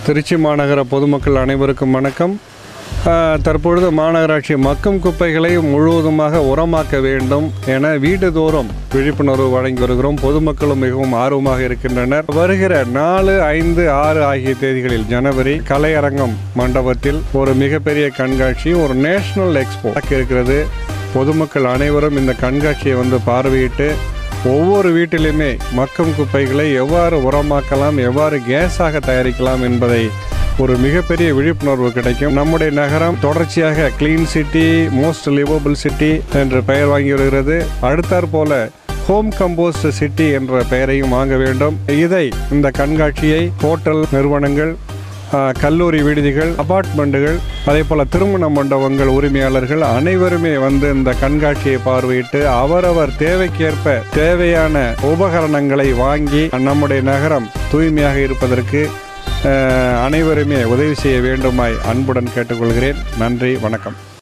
திருச்சி மாநகர பொதுமக்கள் அனைவருக்கும் வணக்கம் ஆஹ், தற்பொழுது மாநகராட்சி மக்கும் குப்பைகளை முழுவதுமாக உரமாக்க வேண்டும் என வீடுதோறும் விழிப்புணர்வு வழங்கி வருகிறோம் பொதுமக்களும் மிகவும் ஆர்வமாக இருக்கின்றனர் வருகிற நாலு ஐந்து ஆறு ஆகிய தேதிகளில் ஜனவரி கலையரங்கம் மண்டபத்தில் ஒரு மிகப்பெரிய கண்காட்சி ஒரு நேஷனல் எக்ஸ்போ இருக்கிறது பொதுமக்கள் அனைவரும் இந்த கண்காட்சியை வந்து பார்வையிட்டு ஒவ்வொரு வீட்டிலுமே மக்கும் குப்பைகளை எவ்வாறு உரமாக்கலாம் எவ்வாறு கேஸாக தயாரிக்கலாம் என்பதை ஒரு மிகப்பெரிய விழிப்புணர்வு கிடைக்கும் நம்முடைய நகரம் தொடர்ச்சியாக clean city most livable city என்ற பெயர் வாங்கி வருகிறது அடுத்தாற் போல ஹோம் கம்போஸ்ட் சிட்டி என்ற பெயரையும் வாங்க வேண்டும் இதை இந்த கண்காட்சியை ஹோட்டல் நிறுவனங்கள் ஆஹ், கல்லூரி விடுதிகள் அபார்ட்மெண்ட்டுகள் அதே போல் திருமண மண்டபங்கள் உரிமையாளர்கள் அனைவருமே வந்து இந்த கண்காட்சியை பார்வையிட்டு அவரவர் தேவைக்கேற்ப தேவையான உபகரணங்களை வாங்கி நம்முடைய நகரம் தூய்மையாக இருப்பதற்கு ஆஹ், அனைவருமே உதவி செய்ய வேண்டுமாய் அன்புடன் கேட்டுக்கொள்கிறேன் நன்றி வணக்கம்